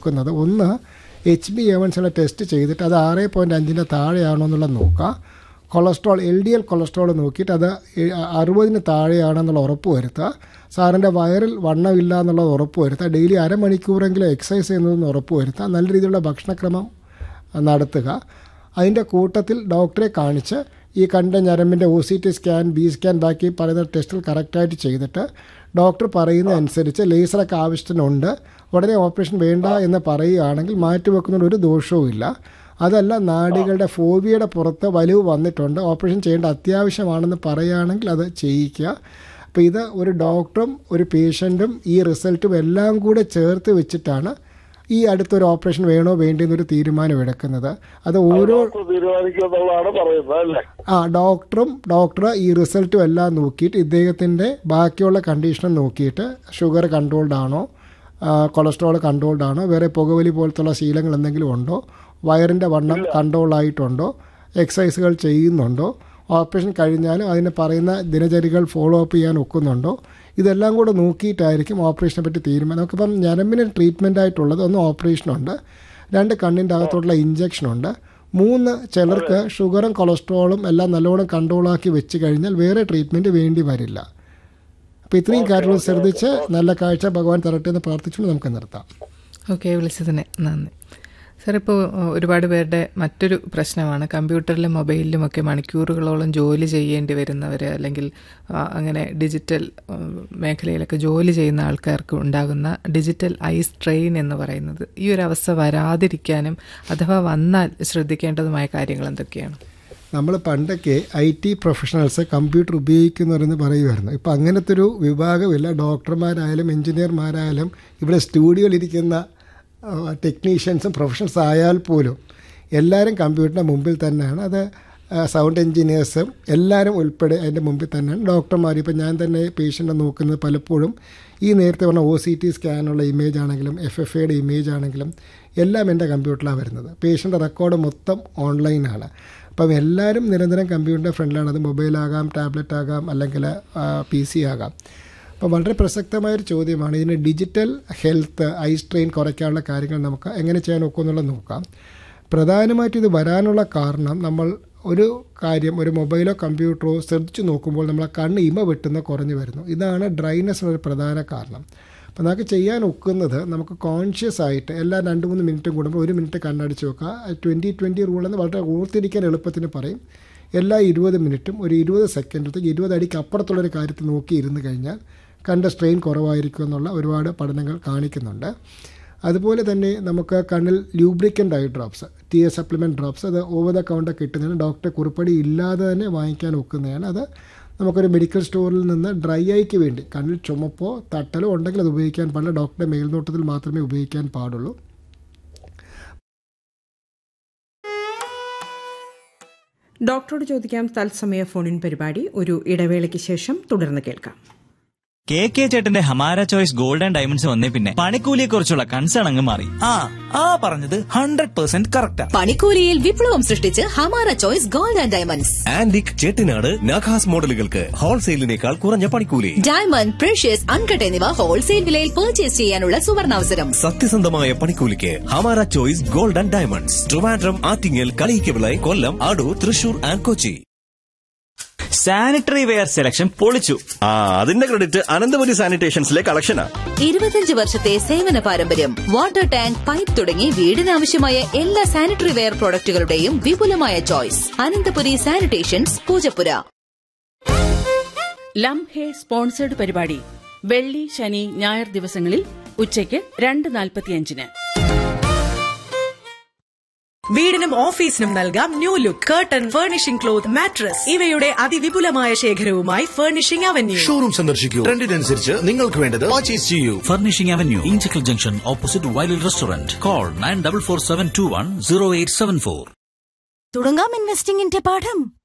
നോക്കുന്നത് ഒന്ന് H B A വൺസിനെ ടെസ്റ്റ് ചെയ്തിട്ട് അത് ആറ് പോയിൻറ്റ് അഞ്ചിൻ്റെ താഴെയാണോ എന്നുള്ളത് നോക്കുക cholesterol L D L cholesterol നോക്കിയിട്ട് അത് എ- അറുപതിന് താഴെയാണെന്നുള്ള ഉറപ്പ് വരുത്തുക സാറിൻ്റെ വയറിൽ വണ്ണമില്ല എന്നുള്ളത് ഉറപ്പ് വരുത്തുക ഡെയിലി അരമണിക്കൂറെങ്കിലും എക്സസൈസ് ചെയ്യുന്നതെന്ന് ഉറപ്പ് വരുത്തുക നല്ല രീതിയിലുള്ള ഭക്ഷണക്രമം നടത്തുക അതിൻ്റെ കൂട്ടത്തിൽ ഡോക്ടറെ കാണിച്ച് ഈ കണ്ട ഞരമ്പിൻ്റെ O C T scan B scan ബാക്കി പറയുന്ന ടെസ്റ്റുകൾ കറക്റ്റായിട്ട് ചെയ്തിട്ട് ഡോക്ടർ പറയുന്ന അനുസരിച്ച് ലേസറൊക്കെ ആവശ്യത്തിനുണ്ട് ഉടനെ ഓപ്പറേഷൻ വേണ്ട എന്ന് പറയുകയാണെങ്കിൽ മാറ്റിവെക്കുന്നതിന് ഒരു ദോഷവും ഇല്ല അതല്ല നാടികളുടെ ഫോബിയയുടെ പുറത്ത് വലിവ് വന്നിട്ടുണ്ട് ഓപ്പറേഷൻ ചെയ്യേണ്ട അത്യാവശ്യമാണെന്ന് പറയുകയാണെങ്കിൽ അത് ചെയ്യിക്കുക അപ്പോൾ ഇത് ഒരു ഡോക്ടറും ഒരു പേഷ്യൻറ്റും ഈ റിസൾട്ടും എല്ലാം കൂടെ ചേർത്ത് വെച്ചിട്ടാണ് ഈ അടുത്തൊരു ഓപ്പറേഷൻ വേണോ വേണ്ടെന്നൊരു തീരുമാനം എടുക്കുന്നത് അത് ഓരോ ഡോക്ടർ തീരുമാനിക്കുമെന്നുള്ളതാണ് പറയുന്നത് അല്ലേ ആ ഡോക്ടറും ഡോക്ടർ ഈ റിസൾട്ടും എല്ലാം നോക്കിയിട്ട് ഇദ്ദേഹത്തിൻ്റെ ബാക്കിയുള്ള കണ്ടീഷനും നോക്കിയിട്ട് ഷുഗർ കൺട്രോൾഡ് ആണോ കൊളസ്ട്രോൾ കൺട്രോൾഡ് ആണോ വേറെ പുകവലി പോലത്തുള്ള ശീലങ്ങൾ എന്തെങ്കിലും ഉണ്ടോ വയറിൻ്റെ വണ്ണം കൺട്രോൾ ആയിട്ടുണ്ടോ എക്സസൈസുകൾ ചെയ്യുന്നുണ്ടോ ഓപ്പറേഷൻ കഴിഞ്ഞാലും അതിന് പറയുന്ന ദിനചര്യകൾ ഫോളോ അപ്പ് ചെയ്യാൻ ഒക്കുന്നുണ്ടോ ഇതെല്ലാം കൂടെ നോക്കിയിട്ടായിരിക്കും ഓപ്പറേഷനെ പറ്റി തീരുമാനം നമുക്കിപ്പം ഞരമ്പിന് ട്രീറ്റ്മെൻ്റ് ആയിട്ടുള്ളത് ഒന്ന് ഓപ്പറേഷനുണ്ട് രണ്ട് കണ്ണിൻ്റെ അകത്തോട്ടുള്ള ഇഞ്ചക്ഷനുണ്ട് മൂന്ന് ചിലർക്ക് ഷുഗറും കൊളസ്ട്രോളും എല്ലാം നല്ലോണം കൺട്രോളാക്കി വെച്ച് കഴിഞ്ഞാൽ വേറെ ട്രീറ്റ്മെൻറ്റ് വേണ്ടി വരില്ല അപ്പോൾ ഇത്രയും കാര്യങ്ങൾ ശ്രദ്ധിച്ച് നല്ല കാഴ്ച ഭഗവാൻ തരട്ടെ എന്ന് പ്രാർത്ഥിച്ചുകൊണ്ട് നമുക്ക് നിർത്താം ഓക്കെ വിളിച്ചതിന് നന്ദി സാർ ഇപ്പോൾ ഒരുപാട് പേരുടെ മറ്റൊരു പ്രശ്നമാണ് കമ്പ്യൂട്ടറിലും മൊബൈലിലും ഒക്കെ മണിക്കൂറുകളോളം ജോലി ചെയ്യേണ്ടി വരുന്നവർ അല്ലെങ്കിൽ ആ, അങ്ങനെ ഡിജിറ്റൽ ആ, മേഖലയിലൊക്കെ ജോലി ചെയ്യുന്ന ആൾക്കാർക്ക് ഉണ്ടാകുന്ന ഡിജിറ്റൽ ഐ സ്ട്രെയിൻ എന്ന് പറയുന്നത് ഈ ഒരു അവസ്ഥ വരാതിരിക്കാനും അഥവാ വന്നാൽ ശ്രദ്ധിക്കേണ്ടതുമായ കാര്യങ്ങൾ എന്തൊക്കെയാണ് നമ്മൾ പണ്ടൊക്കെ ഐ ടി പ്രൊഫഷണൽസ് കമ്പ്യൂട്ടർ ഉപയോഗിക്കുന്നവരെന്ന് പറയുമായിരുന്നു ഇപ്പോൾ അങ്ങനത്തെ ഒരു വിഭാഗമില്ല ഡോക്ടർമാരായാലും എഞ്ചിനീയർമാരായാലും ഇവിടെ സ്റ്റുഡിയോയിലിരിക്കുന്ന ടെക്നീഷ്യൻസും പ്രൊഫഷണൽസ് ആയാൽ പോലും എല്ലാവരും കമ്പ്യൂട്ടറിൻ്റെ മുമ്പിൽ തന്നെയാണ് അത് സൗണ്ട് എഞ്ചിനീയേഴ്സും എല്ലാവരും ഉൾപ്പെടെ അതിൻ്റെ മുമ്പിൽ തന്നെയാണ് ഡോക്ടർമാർ ഇപ്പോൾ ഞാൻ തന്നെ പേഷ്യൻ്റെ നോക്കുന്നത് പലപ്പോഴും ഈ നേരത്തെ പറഞ്ഞ ഒ സി ടി സ്കാനുള്ള ഇമേജ് ആണെങ്കിലും എഫ് എഫ് എയുടെ ഇമേജ് ആണെങ്കിലും എല്ലാം എൻ്റെ കമ്പ്യൂട്ടറിലാണ് വരുന്നത് പേഷ്യൻ്റെ റെക്കോർഡ് മൊത്തം ഓൺലൈനാണ് അപ്പം എല്ലാവരും നിരന്തരം കമ്പ്യൂട്ടറിൻ്റെ ഫ്രണ്ടിലാണ് അത് മൊബൈലാകാം ടാബ്ലറ്റ് ആകാം അല്ലെങ്കിൽ പി സി ആകാം അപ്പോൾ വളരെ പ്രസക്തമായൊരു ചോദ്യമാണ് ഇതിന് ഡിജിറ്റൽ ഹെൽത്ത് ഐ സ്ട്രെയിൻ കുറയ്ക്കാനുള്ള കാര്യങ്ങൾ നമുക്ക് എങ്ങനെ ചെയ്യാൻ ഒക്കുമെന്നുള്ളത് നോക്കാം പ്രധാനമായിട്ടും ഇത് വരാനുള്ള കാരണം നമ്മൾ ഒരു കാര്യം ഒരു മൊബൈലോ കമ്പ്യൂട്ടറോ ശ്രദ്ധിച്ചു നോക്കുമ്പോൾ നമ്മളെ കണ്ണ് ഇമ വെട്ടുന്ന കുറഞ്ഞു വരുന്നു ഇതാണ് ഡ്രൈനെസ്സിന് ഒരു പ്രധാന കാരണം അപ്പോൾ നമുക്ക് ചെയ്യാൻ ഒക്കുന്നത് നമുക്ക് കോൺഷ്യസ് ആയിട്ട് എല്ലാ രണ്ട് മൂന്ന് മിനിറ്റും കൂടുമ്പോൾ ഒരു മിനിറ്റ് കണ്ണടിച്ച് വെക്കുക ട്വൻറ്റി ട്വൻറ്റി റൂൾ എന്ന് വളരെ ഓർത്തിരിക്കാൻ എളുപ്പത്തിന് പറയും എല്ലാ ഇരുപത് മിനിറ്റും ഒരു ഇരുപത് സെക്കൻഡത്തേക്ക് ഇരുപത് അടിക്ക് അപ്പുറത്തുള്ളൊരു കാര്യത്തിൽ നോക്കി ഇരുന്ന് കഴിഞ്ഞാൽ കണ്ട സ്ട്രെയിൻ കുറവായിരിക്കും എന്നുള്ള ഒരുപാട് പഠനങ്ങൾ കാണിക്കുന്നുണ്ട് അതുപോലെ തന്നെ നമുക്ക് കണ്ണിൽ lubricant eye drops T A supplement drops അത് ഓവർ ദ കൗണ്ടർ കിട്ടുന്നതിന് ഡോക്ടറെ കുറിപ്പടി ഇല്ലാതെ തന്നെ വാങ്ങിക്കാൻ ഒക്കുന്നതാണ് അത് നമുക്കൊരു മെഡിക്കൽ സ്റ്റോറിൽ നിന്ന് ഡ്രൈ ഐക്ക് വേണ്ടി കണ്ണിൽ ചുമപ്പോ തട്ടലോ ഉണ്ടെങ്കിൽ അത് ഉപയോഗിക്കാൻ പാടില്ല ഡോക്ടറുടെ മേൽനോട്ടത്തിൽ മാത്രമേ ഉപയോഗിക്കാൻ പാടുള്ളൂ ഡോക്ടറോട് ചോദിക്കാം തത്സമയ ഫോണിൻ പരിപാടി ഒരു ഇടവേളയ്ക്ക് ശേഷം തുടർന്ന് കേൾക്കാം കെ കെ ചേട്ടന്റെ ഹമാര ചോയ്സ് ഗോൾഡ് ആൻഡ് ഡയമണ്ട്സ് വന്നേ പിന്നെ പണിക്കൂലിയെ കുറിച്ചുള്ള കൺസേൺ അങ്ങ് മാറി ആ ആ പറഞ്ഞത് ഹൺഡ്രഡ് പെർസെന്റ് കറക്റ്റാ പണിക്കൂലിയിൽ വിപ്ലവം സൃഷ്ടിച്ച് Hamara choice gold and diamonds antique Chettinad നഖാസ് മോഡലുകൾക്ക് ഹോൾസെയിലിനേക്കാൾ കുറഞ്ഞ പണിക്കൂലി ഡയമണ്ട് പ്രഷ്യസ് അൺകട്ട് എന്നിവ ഹോൾസെയിൽ വിലയിൽ പർച്ചേസ് ചെയ്യാനുള്ള സുവർണാവസരം സത്യസന്ധമായ പണിക്കൂലിക്ക് Hamara choice gold and diamonds Trivandrum Attingal Kaliyikkavila Kollam Adoor Thrissur and Kochi sanitary ware selection പൊളിച്ചു ആ അതിന്റെ ക്രെഡിറ്റ് അനന്തപുരി സാനിറ്റേഷൻസിലെ കളക്ഷനാ ഇരുപത്തിയഞ്ച് വർഷത്തെ സേവന പാരമ്പര്യം വാട്ടർ ടാങ്ക് പൈപ്പ് തുടങ്ങി വീടിനാവശ്യമായ എല്ലാ സാനിറ്ററി വെയർ പ്രോഡക്റ്റുകളുടെയും വിപുലമായ ചോയ്സ് അനന്തപുരി സാനിറ്റേഷൻസ് പൂജപ്പുര ലം ഹേ സ്പോൺസേഡ് പരിപാടി വെള്ളി ശനി ഞായർ ദിവസങ്ങളിൽ ഉച്ചയ്ക്ക് രണ്ട് നാൽപ്പത്തിയഞ്ചിന് വീടിനും ഓഫീസിനും നൽകാം new look curtain furnishing cloth mattress ഇവയുടെ അതിവിപുലമായ ശേഖരവുമായി ഫർണിഷിംഗ് അവന്യൂ ഷോറൂം സന്ദർശിക്കൂ ട്രെൻഡിനനുസരിച്ച് നിങ്ങൾക്ക് വേണ്ടത് പർച്ചേസ് ചെയ്യൂ Furnishing Avenue, Inchicle Junction, opposite Wild Restaurant. Call 9447210874. തുടങ്ങാം ഇൻവെസ്റ്റിംഗിന്റെ പാഠം